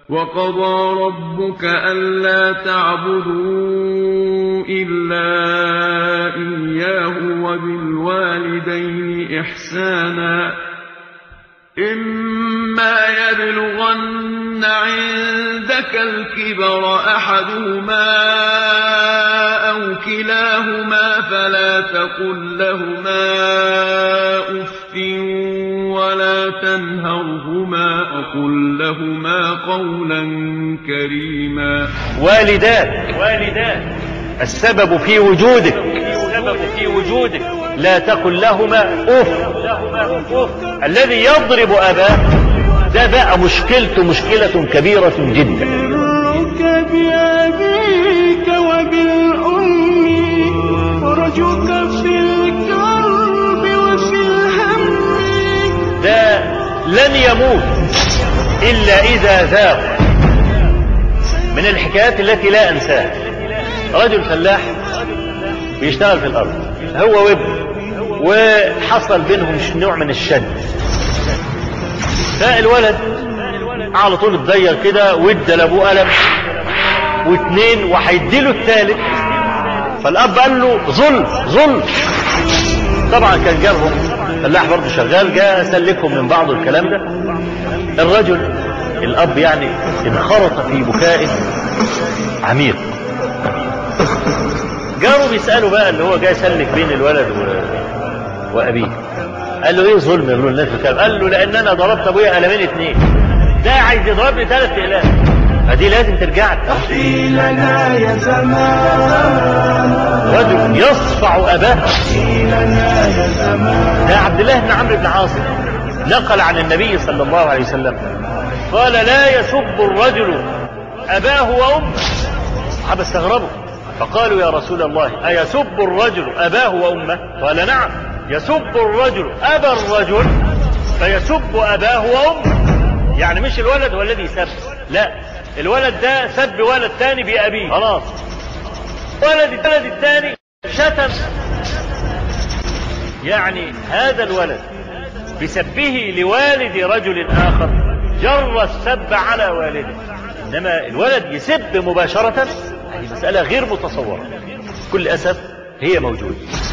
وقضى ربك ألا تعبدوا إلا إياه وبالوالدين إحسانا إما يبلغن عندك الكبر أحدهما أو كلاهما فلا تقل لهما أف ولا تنهرهما أقل لهما قولا كريما والداك والداك السبب في وجودك السبب في وجودك لا تقل لهما أف الذي يضرب أباه ده بقى مشكلته مشكلة كبيرة جدا برك بأبيك وبالأم فرجك في الكرب وفي الهم ده لن يموت إلا إذا ذاق من الحكايات التي لا أنساها رجل فلاح بيشتغل في الأرض هو وابنه وحصل بينهم نوع من الشد فالولد على طول اتضير كده وادى لابوه قلم واثنين وهيديله الثالث فالاب قال له ظلم ظلم طبعا كان جابهم فلاح برضه شغال جاء سلكهم من بعض الكلام ده الرجل الاب يعني انخرط في بكاء عميق جاروا بيسالوا بقى اللي هو جاي يسلك بين الولد و... وابيه قال له ايه ظلم يقولوا الناس بكلام قال له لان انا ضربت ابويا قلمين اتنين ده عايز يضربني ثلاث اقلام فدي لازم ترجع لك لنا يا زمان رجل يصفع اباه لنا يا زمان ده عبد الله بن عمرو بن عاصم نقل عن النبي صلى الله عليه وسلم قال لا يسب الرجل اباه وامه الصحابه استغربوا فقالوا يا رسول الله ايسب الرجل اباه وامه قال نعم يسب الرجل ابا الرجل فيسب اباه وامه يعني مش الولد هو الذي سب لا الولد ده سب ولد تاني بأبيه خلاص ولد الولد الثاني شتم يعني هذا الولد بسبه لوالد رجل آخر جر السب على والده إنما الولد يسب مباشرة هذه مسألة غير متصورة كل أسف هي موجودة